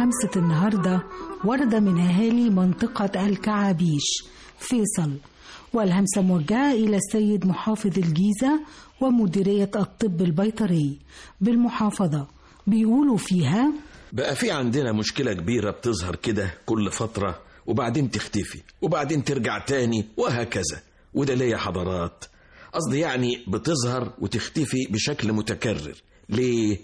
همسة النهاردة وردة من أهالي منطقة الكعابيش فيصل والهمسة موجهة إلى السيد محافظ الجيزة ومديرية الطب البيطري بالمحافظة بيقولوا فيها بقى في عندنا مشكلة كبيرة بتظهر كده كل فترة وبعدين تختفي وبعدين ترجع تاني وهكذا وده ليه يا حضرات قصدي يعني بتظهر وتختفي بشكل متكرر ليه؟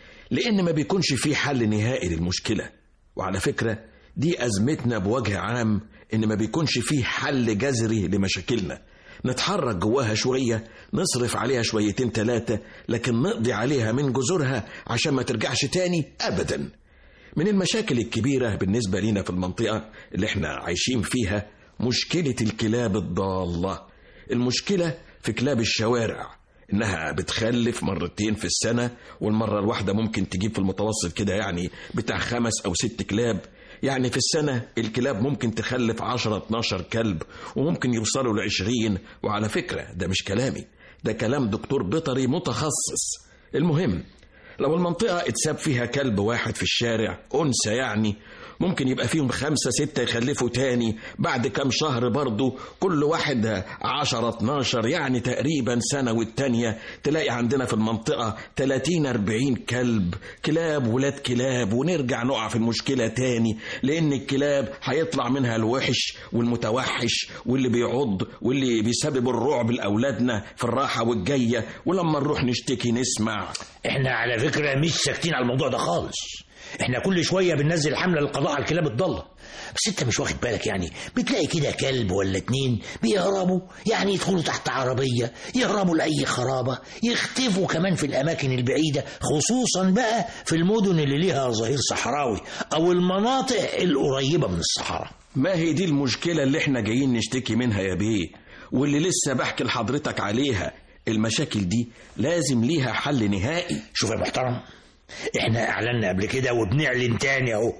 لأن ما بيكونش في حل نهائي للمشكلة وعلى فكرة دي أزمتنا بوجه عام إن ما بيكونش في حل جذري لمشاكلنا نتحرك جواها شوية نصرف عليها شويتين تلاتة لكن نقضي عليها من جذورها عشان ما ترجعش تاني أبدا من المشاكل الكبيرة بالنسبة لنا في المنطقة اللي احنا عايشين فيها مشكلة الكلاب الضالة المشكلة في كلاب الشوارع انها بتخلف مرتين في السنة والمرة الواحدة ممكن تجيب في المتوسط كده يعني بتاع خمس او ست كلاب يعني في السنة الكلاب ممكن تخلف 10 12 كلب وممكن يوصلوا ل 20 وعلى فكرة ده مش كلامي ده كلام دكتور بيطري متخصص المهم لو المنطقة اتساب فيها كلب واحد في الشارع أنثى يعني ممكن يبقى فيهم خمسة ستة يخلفوا تاني بعد كام شهر برضو كل واحد عشرة اتناشر يعني تقريبا سنة والتانية تلاقي عندنا في المنطقة تلاتين أربعين كلب كلاب ولاد كلاب ونرجع نقع في المشكلة تاني لأن الكلاب هيطلع منها الوحش والمتوحش واللي بيعض واللي بيسبب الرعب لأولادنا في الراحة والجاية ولما نروح نشتكي نسمع احنا على فكرة مش ساكتين على الموضوع ده خالص احنا كل شوية بننزل حملة للقضاء على الكلاب الضالة بس انت مش واخد بالك يعني بتلاقي كده كلب ولا اتنين بيهربوا يعني يدخلوا تحت عربية يهربوا لأي خرابة يختفوا كمان في الأماكن البعيدة خصوصا بقى في المدن اللي ليها ظهير صحراوي أو المناطق القريبة من الصحراء ما هي دي المشكلة اللي احنا جايين نشتكي منها يا بيه واللي لسه بحكي لحضرتك عليها المشاكل دي لازم ليها حل نهائي شوف يا محترم احنا اعلنا قبل كده وبنعلن تاني اهو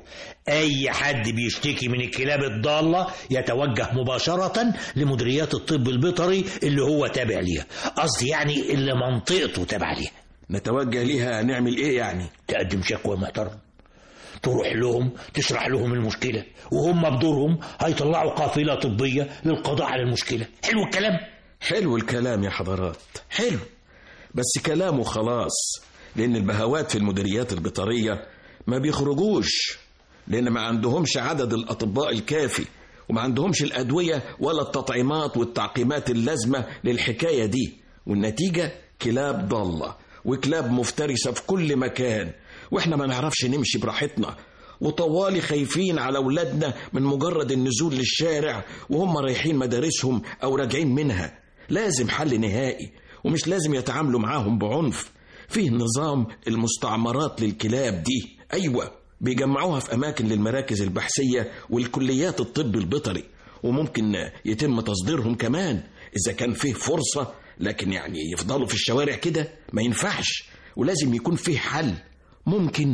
اي حد بيشتكي من الكلاب الضالة يتوجه مباشرة لمديريات الطب البيطري اللي هو تابع ليها قصدي يعني اللي منطقته تابعة ليها نتوجه ليها نعمل ايه يعني تقدم شكوى محترم تروح لهم تشرح لهم المشكلة وهم بدورهم هيطلعوا قافلة طبية للقضاء على المشكلة حلو الكلام حلو الكلام يا حضرات حلو بس كلامه خلاص لأن البهوات في المديريات البيطرية ما بيخرجوش لأن ما عندهمش عدد الأطباء الكافي وما عندهمش الأدوية ولا التطعيمات والتعقيمات اللازمة للحكاية دي والنتيجة كلاب ضالة وكلاب مفترسة في كل مكان وإحنا ما نعرفش نمشي براحتنا وطوالي خايفين على أولادنا من مجرد النزول للشارع وهم رايحين مدارسهم أو راجعين منها لازم حل نهائي ومش لازم يتعاملوا معاهم بعنف فيه نظام المستعمرات للكلاب دي أيوة بيجمعوها في أماكن للمراكز البحثية والكليات الطب البيطري وممكن يتم تصديرهم كمان إذا كان فيه فرصة لكن يعني يفضلوا في الشوارع كده ما ينفعش ولازم يكون فيه حل ممكن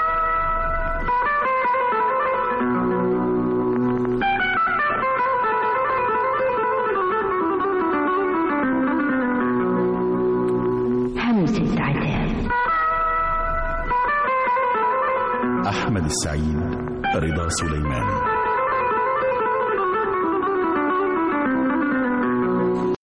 همسة عتاب أحمد السعيد رضا سليمان